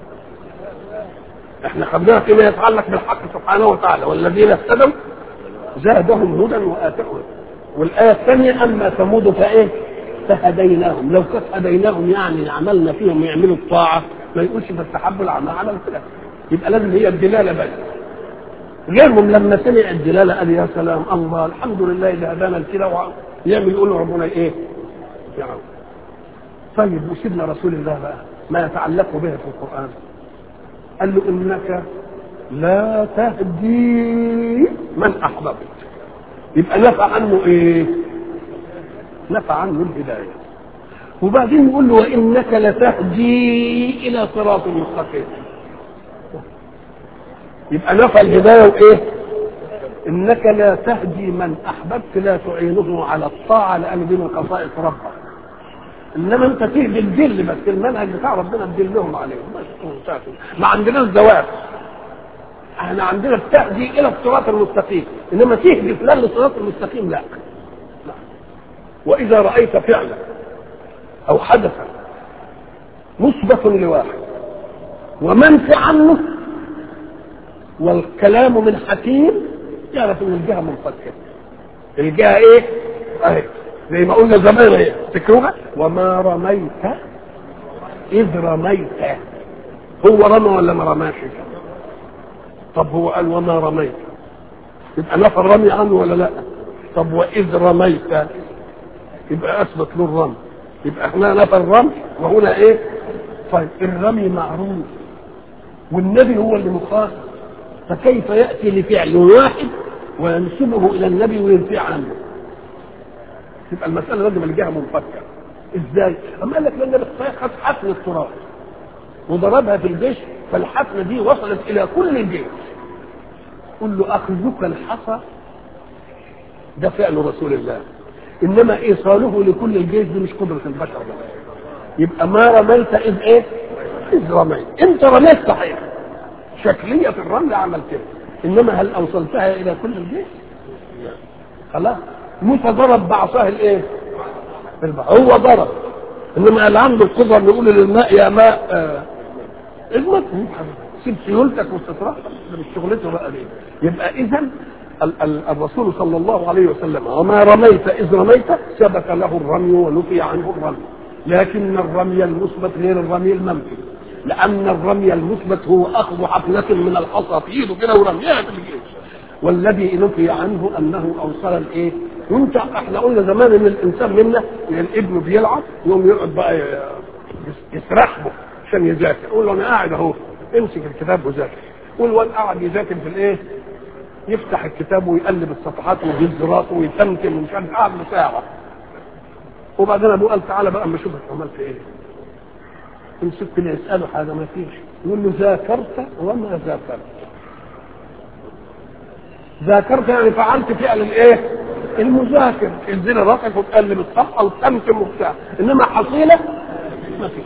احنا خدناها فيما يتعلق بالحق سبحانه وتعالى والذين اهتدوا زادهم هدى واتاهم والايه الثانيه اما ثمود فايه فهديناهم لو كانت هديناهم يعني عملنا فيهم يعملوا الطاعه ما يقولش فاستحبوا العمى على الفلك يبقى لازم هي الدلاله بس غيرهم لما سمع الدلاله قال يا سلام الله الحمد لله اللي هدانا لكده يعمل يقول ربنا ايه؟ يعني طيب وسيدنا رسول الله بقى ما يتعلق به في القران قال له انك لا تهدي من احببت يبقى نفع عنه ايه نفع عنه الهدايه وبعدين يقول له وانك لتهدي الى صراط مستقيم يبقى نفع الهدايه وايه انك لا تهدي من احببت لا تعينه على الطاعه لان دي من خصائص ربك انما انت تهدي الذل بس المنهج بتاع ربنا تدلهم عليهم بس ما عندناش زواج احنا عندنا التهدي الى الصراط المستقيم انما تهدي فلان للصراط المستقيم لا لا. واذا رايت فعلا او حدثا مثبت لواحد ومنفي عنه والكلام من حكيم يعرف ان الجهه منفكه الجهه ايه؟ اهي زي ما قلنا زمان ايه تكروها وما رميت اذ رميت هو رمى ولا ما رماش طب هو قال وما رميت يبقى نفى الرمي عنه ولا لا طب واذ رميت يبقى اثبت له الرمي يبقى هنا نفى الرمي وهنا ايه طيب الرمي معروف والنبي هو اللي مخاطب فكيف ياتي لفعل واحد وينسبه الى النبي وينفي عنه تبقى المساله لازم الجهه منفكه ازاي؟ اما قال لك لان النبي خد حفن التراب وضربها في الجيش فالحفنه دي وصلت الى كل الجيش قل له اخذك الحصى ده فعل رسول الله انما ايصاله لكل الجيش دي مش قدره البشر ده يبقى ما رميت اذ ايه؟ اذ رميت انت رميت صحيح شكليه الرمل عمل كده انما هل اوصلتها الى كل الجيش؟ خلاص موسى ضرب بعصاه الايه؟ البحر هو ضرب انما اللي عنده القدره انه يقول للماء يا ماء آه اجمد سيب سيولتك واستطرح ده مش شغلته بقى ليه؟ يبقى اذا ال- ال- الرسول صلى الله عليه وسلم وما رميت اذ رميت ثبت له الرمي ونفي عنه الرمي لكن الرمي المثبت غير الرمي المنفي لان الرمي المثبت هو اخذ حفنه من الحصى في ايده كده ورميها في الجيش والذي نفي عنه انه اوصل الايه؟ وانت احنا قلنا زمان ان الانسان منا يعني الابن بيلعب يقوم يقعد بقى يسرحبه عشان يذاكر يقول له انا قاعد اهو امسك الكتاب وذاكر والواد قاعد يذاكر في الايه؟ يفتح الكتاب ويقلب الصفحات ويهز راسه ويتمتم ومش عارف قاعد له ساعه وبعدين ابوه قال تعالى بقى اما اشوفك عملت ايه يمسكني يساله حاجه ما فيش يقول له ذاكرت وما ذاكرت ذاكرت يعني فعلت فعل الايه؟ المذاكر تنزل راسك وتقلب الصفحه وتمتم وبتاع انما حصيله ما فيش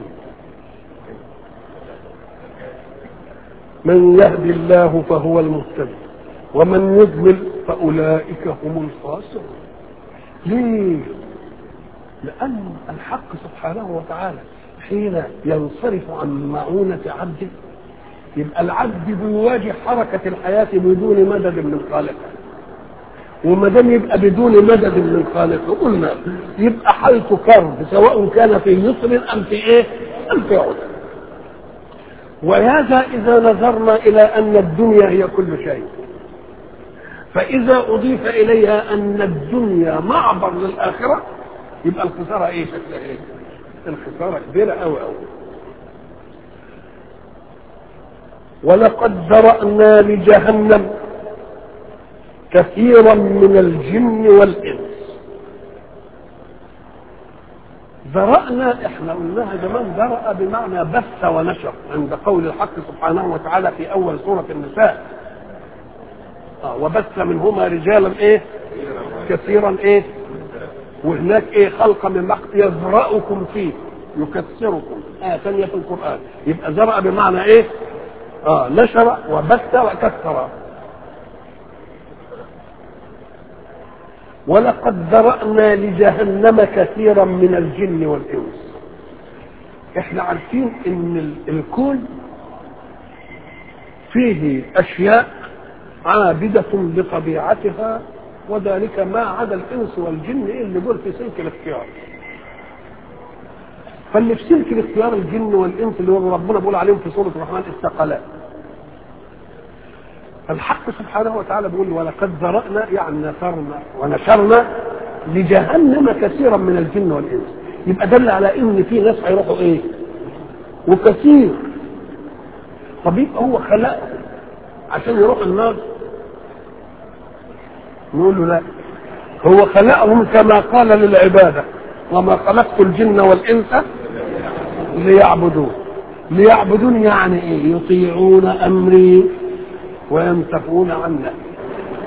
من يهدي الله فهو المهتدي ومن يضلل فاولئك هم الخاسرون ليه؟ لأن الحق سبحانه وتعالى حين ينصرف عن معونة عبده يبقى العبد بيواجه حركة الحياة بدون مدد من خالقه وما دام يبقى بدون مدد من خالقه قلنا يبقى حالته كرب سواء كان في يسر ام في ايه؟ ام في عسر. وهذا اذا نظرنا الى ان الدنيا هي كل شيء. فاذا اضيف اليها ان الدنيا معبر للاخره يبقى الخساره ايه شكلها ايه؟ الخساره كبيره قوي قوي. ولقد ذرأنا لجهنم كثيرا من الجن والإنس ذرأنا احنا قلناها زمان ذرأ بمعنى بث ونشر عند قول الحق سبحانه وتعالى في أول سورة النساء آه وبث منهما رجالا ايه كثيرا ايه وهناك ايه خلق من مقت يذرأكم فيه يكسركم آية ثانية في القرآن يبقى ذرأ بمعنى ايه آه نشر وبث وكسر ولقد ذرأنا لجهنم كثيرا من الجن والإنس احنا عارفين ان الكون فيه اشياء عابدة بطبيعتها وذلك ما عدا الانس والجن اللي دول في سلك الاختيار فاللي في سلك الاختيار الجن والانس اللي هو ربنا بيقول عليهم في سوره الرحمن الثقلات الحق سبحانه وتعالى بيقول ولقد ذرأنا يعني نثرنا ونشرنا لجهنم كثيرا من الجن والانس يبقى دل على ان في ناس هيروحوا ايه؟ وكثير طب يبقى هو خلق عشان يروح النار نقول له لا هو خلقهم كما قال للعبادة وما خلقت الجن والإنس ليعبدون ليعبدون يعني ايه يطيعون امري وينتهون عن نهي